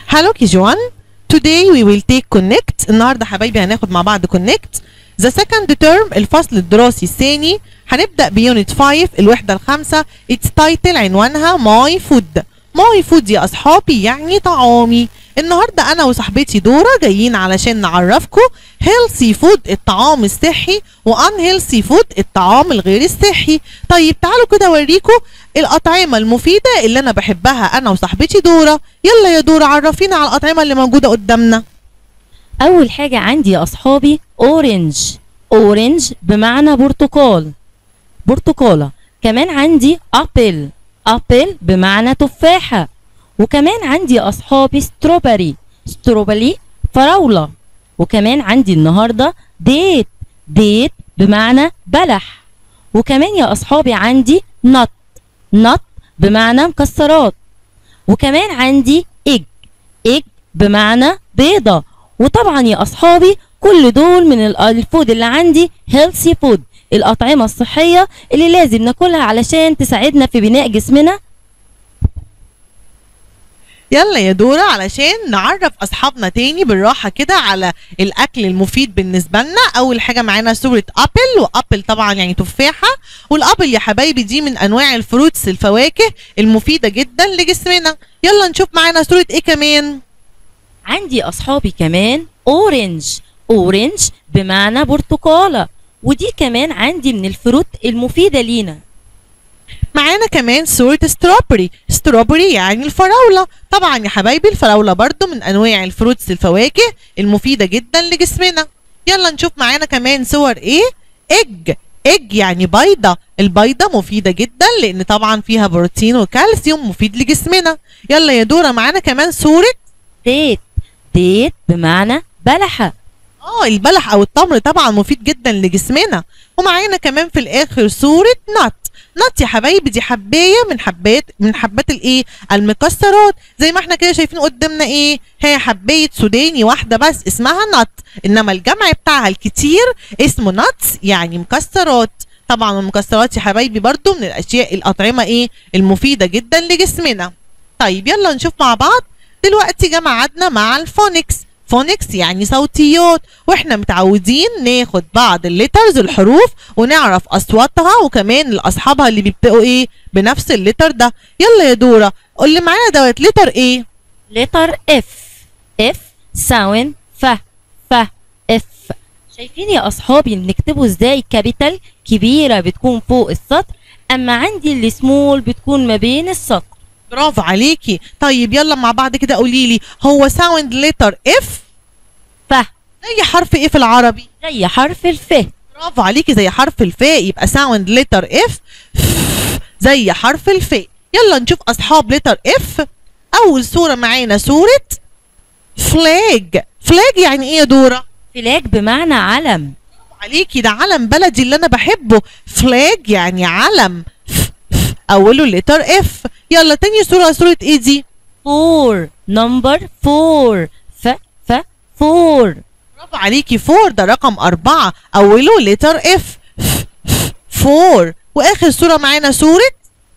Hello KG1 Today we will take connect النهارده حبايبي هناخد مع بعض connect The second term الفصل الدراسي الثاني هنبدأ بيونت 5 الوحدة الخامسة Its title عنوانها My Food My Food يا أصحابي يعني طعامي النهارده أنا وصاحبتي دورة جايين علشان نعرفكم healthy food الطعام الصحي و unhealthy food الطعام الغير الصحي طيب تعالوا كده أوريكم الأطعمة المفيدة اللي أنا بحبها أنا وصاحبتي دورة يلا يا دورة عرفينا على الأطعمة اللي موجودة قدامنا أول حاجة عندي يا أصحابي أورنج أورنج بمعنى برتقال برتقالة كمان عندي أبل أبل بمعنى تفاحة وكمان عندي يا أصحابي ستروبري ستروبري فراولة وكمان عندي النهاردة ديت ديت بمعنى بلح وكمان يا أصحابي عندي نط نط بمعنى مكسرات وكمان عندي إج إج بمعنى بيضة وطبعا يا أصحابي كل دول من ال- الفود اللي عندي هيلثي فود الأطعمة الصحية اللي لازم ناكلها علشان تساعدنا في بناء جسمنا يلا يا دورة علشان نعرف أصحابنا تاني بالراحة كده على الأكل المفيد بالنسبة لنا أول حاجة معانا صورة أبل وأبل طبعا يعني تفاحة والأبل يا حبايبي دي من أنواع الفروتس الفواكه المفيدة جدا لجسمنا يلا نشوف معانا صورة إيه كمان عندي أصحابي كمان أورنج أورنج بمعنى برتقالة ودي كمان عندي من الفروت المفيدة لينا معانا كمان صورة ستروبري ستروبري يعني الفراولة طبعا يا حبايبي الفراولة برضو من أنواع الفروتس الفواكه المفيدة جدا لجسمنا يلا نشوف معانا كمان صور ايه اج اج يعني بيضة البيضة مفيدة جدا لأن طبعا فيها بروتين وكالسيوم مفيد لجسمنا يلا يا دورة معانا كمان صورة ديت ديت بمعنى بلحة اه البلح او التمر طبعا مفيد جدا لجسمنا ومعانا كمان في الاخر صورة نت نت يا حبايبي دي حبايه من حبات من حبات الايه المكسرات زي ما احنا كده شايفين قدامنا ايه هي حبايه سوداني واحده بس اسمها نت انما الجمع بتاعها الكتير اسمه نتس يعني مكسرات طبعا المكسرات يا حبايبي برضو من الاشياء الاطعمه ايه المفيده جدا لجسمنا طيب يلا نشوف مع بعض دلوقتي جمعتنا مع الفونكس فونكس يعني صوتيات واحنا متعودين ناخد بعض الليترز الحروف ونعرف اصواتها وكمان اصحابها اللي بيبدأوا ايه بنفس الليتر ده يلا يا دورة قول لي معانا دوت ليتر ايه لتر اف اف ساوند ف ف اف شايفين يا اصحابي بنكتبه ازاي كابيتال كبيره بتكون فوق السطر اما عندي السمول بتكون ما بين السطر برافو عليكي طيب يلا مع بعض كده قولي لي هو ساوند ليتر اف ف زي حرف ايه في العربي زي حرف الف برافو عليكي زي حرف الفاء يبقى ساوند ليتر اف زي حرف الفاء يلا نشوف اصحاب ليتر اف اول صوره معانا صوره فلاج فلاج يعني ايه يا دوره فلاج بمعنى علم عليكي ده علم بلدي اللي انا بحبه فلاج يعني علم ف- ف- اوله لتر اف يلا تاني صوره صوره ايه دي فور نمبر فور ف ف فور برافو عليكي فور ده رقم أربعة أوله لتر اف فور وآخر صورة معانا صورة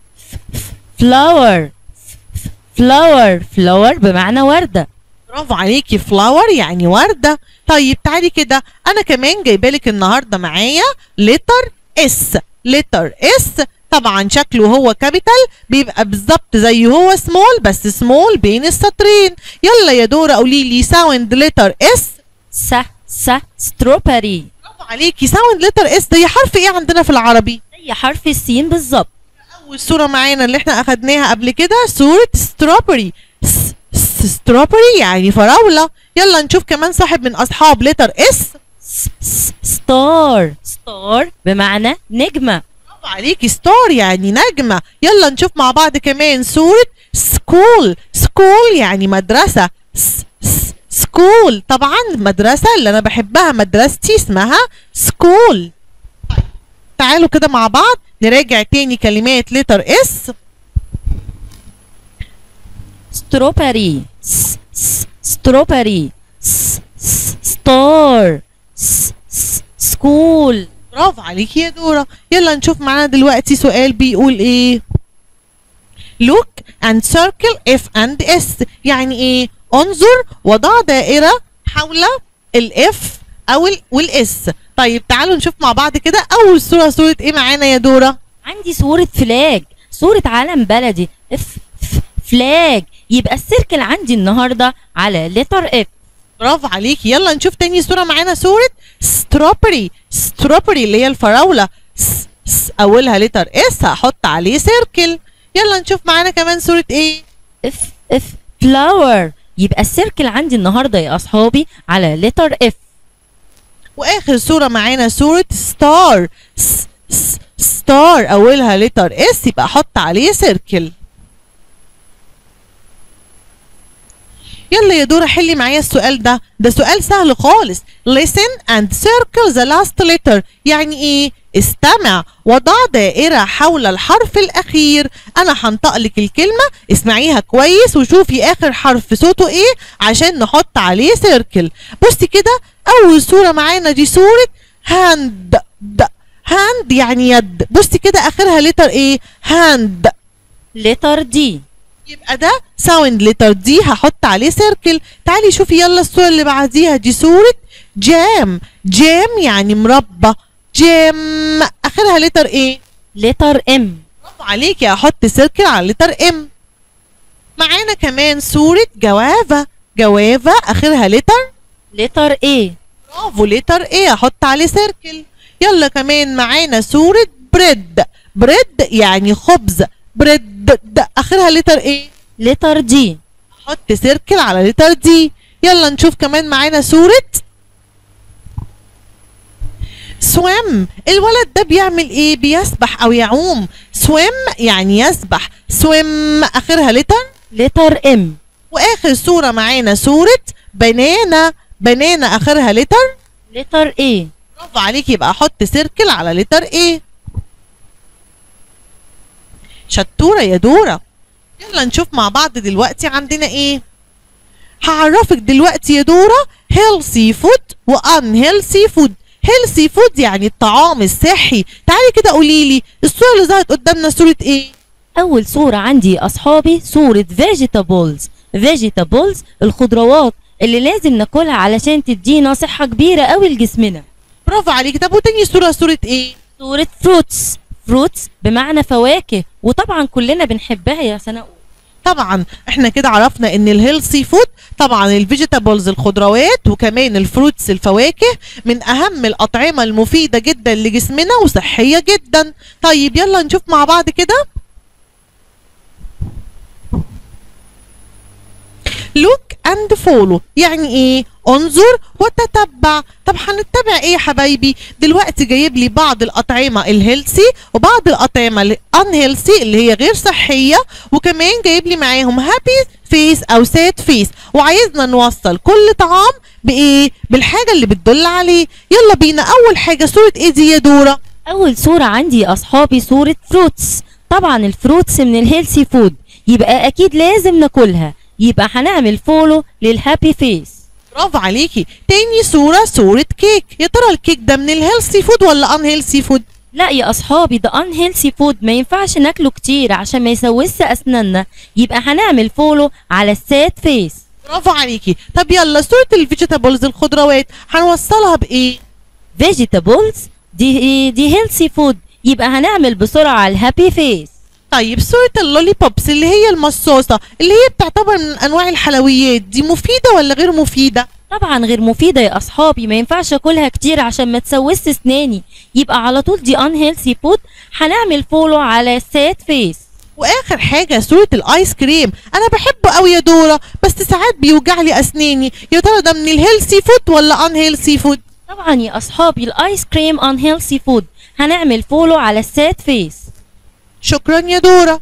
فلاور فلاور فلاور بمعنى وردة برافو عليكي فلاور يعني وردة طيب تعالي كده أنا كمان جايبالك النهاردة معايا لتر اس لتر اس طبعا شكله هو كابيتال بيبقى بالظبط زي هو سمول بس سمول بين السطرين يلا يا دورة قولي لي ساوند لتر اس س س ستروبري برافو عليكي ساوند لتر اس ده حرف ايه عندنا في العربي زي حرف السين بالظبط اول صوره معانا اللي احنا اخدناها قبل كده صوره ستروبري ستروبري يعني فراوله يلا نشوف كمان صاحب من اصحاب لتر اس س- س- ستار ستار بمعنى نجمة برافو عليكي ستار يعني نجمه يلا نشوف مع بعض كمان صوره سكول سكول يعني مدرسه س- س- سكول طبعا مدرسه اللي انا بحبها مدرستي اسمها سكول تعالوا كده مع بعض نراجع تاني كلمات لتر اس ستروبري س- س- ستروبري س- س- ستار س- س- سكول برافو عليكي يا دورة يلا نشوف معانا دلوقتي سؤال بيقول ايه look and circle F and S يعني ايه انظر وضع دائرة حول الاف او ال والاس طيب تعالوا نشوف مع بعض كده اول صورة صورة ايه معانا يا دورة عندي صورة فلاج صورة علم بلدي اف ف- فلاج يبقى السيركل عندي النهاردة على لتر اف برافو عليكي يلا نشوف تاني صورة معانا صورة ستروبري ستروبري اللي هي الفراولة س س اولها لتر اس هحط عليه سيركل يلا نشوف معانا كمان صورة ايه اف اف فلاور يبقى السيركل عندي النهاردة يا أصحابي على لتر اف واخر صورة معانا صورة ستار س س ستار اولها لتر اس يبقى احط عليه سيركل يلا يا دورة حلي معايا السؤال ده ده سؤال سهل خالص listen and circle the last letter يعني ايه استمع وضع دائرة حول الحرف الأخير أنا هنطق لك الكلمة اسمعيها كويس وشوفي آخر حرف صوته ايه عشان نحط عليه سيركل بصي كده أول صورة معانا دي صورة هاند هاند يعني يد بصي كده آخرها لتر ايه هاند لتر دي يبقى ده ساوند لتر دي هحط عليه سيركل تعالي شوفي يلا الصورة اللي بعديها دي صورة جام جام يعني مربى جام اخرها لتر ايه لتر ام برافو عليكي هحط سيركل على لتر ام معانا كمان صورة جوافة جوافة اخرها لتر لتر ايه برافو لتر ايه هحط عليه سيركل يلا كمان معانا صورة بريد بريد يعني خبز بريد د- اخرها لتر ايه لتر دي حط سيركل على لتر دي يلا نشوف كمان معانا صورة سويم الولد ده بيعمل ايه بيسبح او يعوم سويم يعني يسبح سويم اخرها لتر لتر ام واخر صورة معانا صورة بنانا بنانا اخرها لتر لتر ايه برافو عليك يبقى احط سيركل على لتر ايه شطورة يا دورة يلا نشوف مع بعض دلوقتي عندنا ايه هعرفك دلوقتي يا دورة healthy food و unhealthy food healthy food يعني الطعام الصحي تعالي كده قوليلي الصورة اللي ظهرت قدامنا صورة ايه أول صورة عندي يا أصحابي صورة vegetables vegetables الخضروات اللي لازم ناكلها علشان تدينا صحة كبيرة قوي لجسمنا برافو عليك طب وتاني صورة صورة ايه صورة fruits fruits بمعنى فواكه وطبعا كلنا بنحبها يا سناء طبعا احنا كده عرفنا ان الهيلثي فود طبعا الفيجيتابلز الخضروات وكمان الفروتس الفواكه من اهم الاطعمه المفيده جدا لجسمنا وصحيه جدا طيب يلا نشوف مع بعض كده look and follow يعني ايه انظر وتتبع طب هنتبع ايه يا حبايبي دلوقتي جايب لي بعض الاطعمه الهيلثي وبعض الاطعمه الانهيلثي اللي هي غير صحيه وكمان جايب لي معاهم هابي فيس او ساد فيس وعايزنا نوصل كل طعام بايه بالحاجه اللي بتدل عليه يلا بينا اول حاجه صوره ايه دي يا دوره أول صورة عندي يا أصحابي صورة fruits طبعا الفروتس من الهيلثي فود يبقى أكيد لازم ناكلها يبقى هنعمل فولو للهابي فيس برافو عليكي تاني صوره صوره كيك يا ترى الكيك ده من الهيلثي فود ولا ان هيلثي فود لا يا اصحابي ده ان هيلثي فود ما ينفعش ناكله كتير عشان ما يسوسش اسناننا يبقى هنعمل فولو على الساد فيس برافو عليكي طب يلا صورة الفيجيتابلز الخضروات هنوصلها بإيه؟ فيجيتابلز دي دي هيلثي فود يبقى هنعمل بسرعه على الهابي فيس طيب صورة اللولي بوبس اللي هي المصاصة اللي هي بتعتبر من أنواع الحلويات دي مفيدة ولا غير مفيدة؟ طبعا غير مفيده يا اصحابي ما ينفعش اكلها كتير عشان ما تسوسش اسناني يبقى على طول دي ان هيلثي فود هنعمل فولو على الساد فيس وآخر حاجة صورة الآيس كريم أنا بحبه قوي يا دورة بس ساعات بيوجع لي أسناني يا ترى ده من الهيلثي فود ولا أن هيلثي فود؟ طبعا يا اصحابي الايس كريم ان هيلثي فود هنعمل فولو على الساد فيس شكرا يا دورة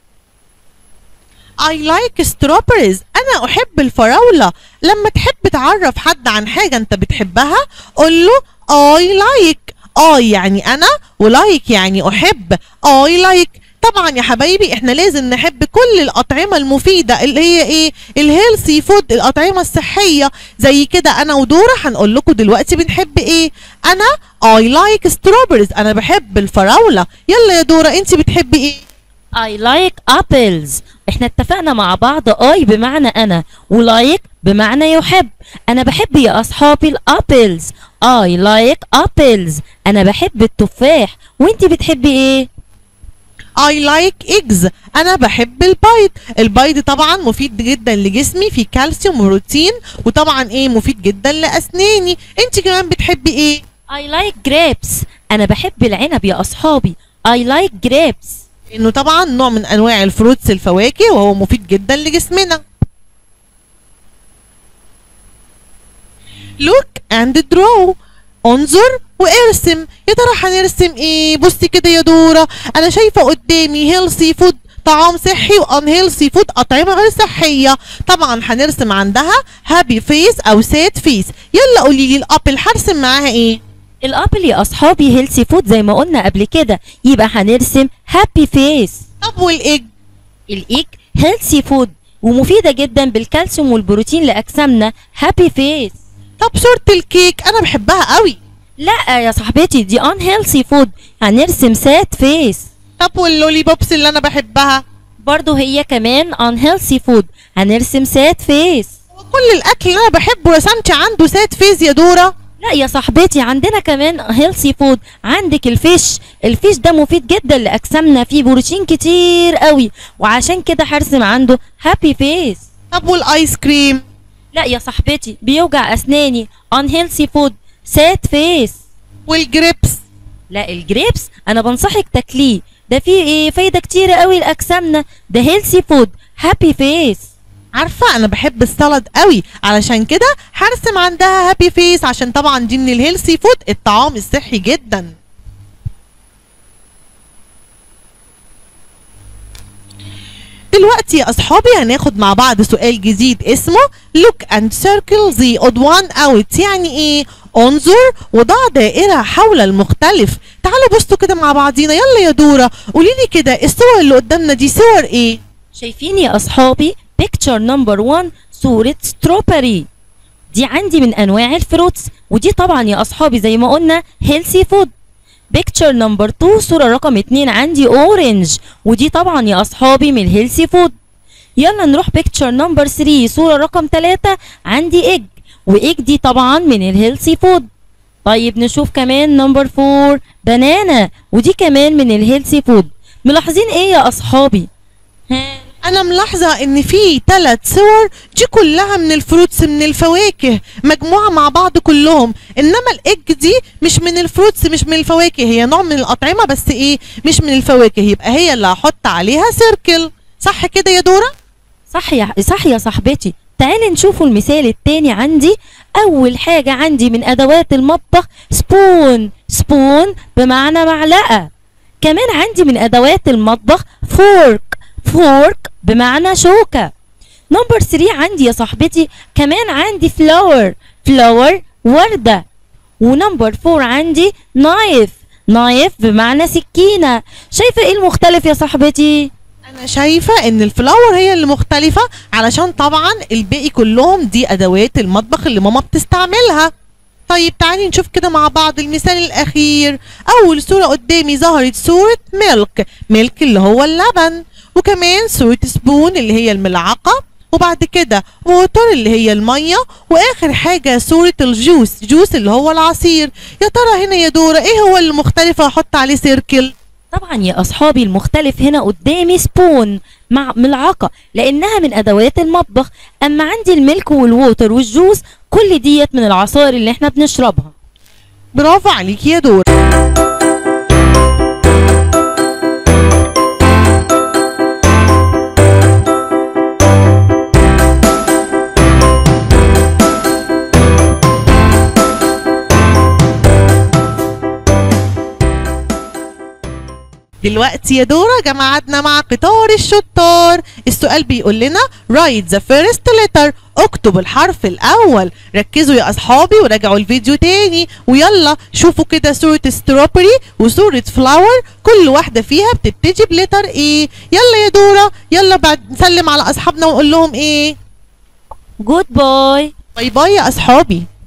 I like strawberries أنا أحب الفراولة لما تحب تعرف حد عن حاجة أنت بتحبها قول له I like I يعني أنا ولايك يعني أحب I like طبعا يا حبايبي احنا لازم نحب كل الأطعمة المفيدة اللي هي ايه الهيلثي فود الأطعمة الصحية زي كده أنا ودورة هنقول لكم دلوقتي بنحب ايه أنا I like strawberries أنا بحب الفراولة يلا يا دورة انت بتحبي ايه I like apples احنا اتفقنا مع بعض I بمعنى أنا ولايك بمعنى يحب أنا بحب يا أصحابي الأبلز I like apples أنا بحب التفاح وانتي بتحبي ايه؟ I like eggs انا بحب البيض البيض طبعا مفيد جدا لجسمي فيه كالسيوم وبروتين وطبعا ايه مفيد جدا لاسناني انت كمان بتحبي ايه I like grapes أنا بحب العنب يا أصحابي I like grapes انه طبعا نوع من انواع الفروتس الفواكه وهو مفيد جدا لجسمنا look and draw انظر وارسم يا ترى هنرسم ايه بصي كده يا دورة انا شايفة قدامي هيلثي فود طعام صحي وان هيلثي فود اطعمة غير صحية طبعا هنرسم عندها هابي فيس او ساد فيس يلا قولي لي الابل هرسم معاها ايه الابل يا اصحابي هيلثي فود زي ما قلنا قبل كده يبقى هنرسم هابي فيس طب والايج الايج هيلثي فود ومفيدة جدا بالكالسيوم والبروتين لأجسامنا هابي فيس طب صورة الكيك انا بحبها قوي لا يا صاحبتي دي ان هيلثي فود هنرسم ساد فيس طب واللولي بوبس اللي انا بحبها برضو هي كمان ان هيلثي فود هنرسم ساد فيس وكل الاكل اللي انا بحبه رسمتي عنده ساد فيز يا دورة لا يا صاحبتي عندنا كمان هيلثي فود عندك الفيش الفيش ده مفيد جدا لاجسامنا فيه بروتين كتير قوي وعشان كده هرسم عنده هابي فيس طب والايس كريم لا يا صاحبتي بيوجع اسناني ان هيلثي فود ساد فيس والجريبس لا الجريبس انا بنصحك تاكليه ده فيه ايه فايده كتير قوي لاجسامنا ده هيلثي فود هابي فيس عارفة أنا بحب السلطة قوي علشان كده هرسم عندها هابي فيس عشان طبعا دي من الهيلثي فود الطعام الصحي جدا دلوقتي يا أصحابي هناخد مع بعض سؤال جديد اسمه look and circle the odd one out يعني إيه؟ انظر وضع دائرة حول المختلف تعالوا بصوا كده مع بعضينا يلا يا دورة قوليلي كده الصور اللي قدامنا دي صور إيه؟ شايفين يا اصحابي picture number 1 صورة strawberry دي عندي من انواع الفروتس ودي طبعا يا اصحابي زي ما قلنا healthy food picture number 2 صورة رقم 2 عندي orange ودي طبعا يا اصحابي من الهيلثي فود يلا نروح picture number 3 صورة رقم 3 عندي egg وايج دي طبعا من الهيلثي فود طيب نشوف كمان نمبر 4 بنانا ودي كمان من الهيلثي فود ملاحظين ايه يا اصحابي ها انا ملاحظه ان في ثلاث صور دي كلها من الفروتس من الفواكه مجموعه مع بعض كلهم انما الايج دي مش من الفروتس مش من الفواكه هي نوع من الاطعمه بس ايه مش من الفواكه يبقى هي اللي هحط عليها سيركل صح كده يا دوره صح يا صح يا صاحبتي تعالي نشوفوا المثال التاني عندي اول حاجة عندي من ادوات المطبخ سبون سبون بمعنى معلقة كمان عندي من ادوات المطبخ فورك فورك بمعنى شوكة نمبر 3 عندي يا صاحبتي كمان عندي فلاور فلاور وردة ونمبر 4 عندي نايف نايف بمعنى سكينة شايفة ايه المختلف يا صاحبتي انا شايفه ان الفلاور هي اللي مختلفه علشان طبعا الباقي كلهم دي ادوات المطبخ اللي ماما بتستعملها طيب تعالي نشوف كده مع بعض المثال الاخير اول صوره قدامي ظهرت صوره ميلك ميلك اللي هو اللبن وكمان صوره سبون اللي هي الملعقه وبعد كده ووتر اللي هي الميه واخر حاجه صوره الجوس جوس اللي هو العصير يا ترى هنا يا دوره ايه هو اللي مختلف احط عليه سيركل طبعا يا اصحابي المختلف هنا قدامي سبون مع ملعقه لانها من ادوات المطبخ اما عندي الملك والووتر والجوس كل ديت من العصائر اللي احنا بنشربها برافو عليكي يا دوره دلوقتي يا دورة جمعتنا مع قطار الشطار السؤال بيقول لنا write the first letter اكتب الحرف الأول ركزوا يا أصحابي وراجعوا الفيديو تاني ويلا شوفوا كده صورة ستروبري وصورة فلاور كل واحدة فيها بتبتدي بلتر ايه يلا يا دورة يلا بعد نسلم على أصحابنا ونقول لهم ايه جود باي باي باي يا أصحابي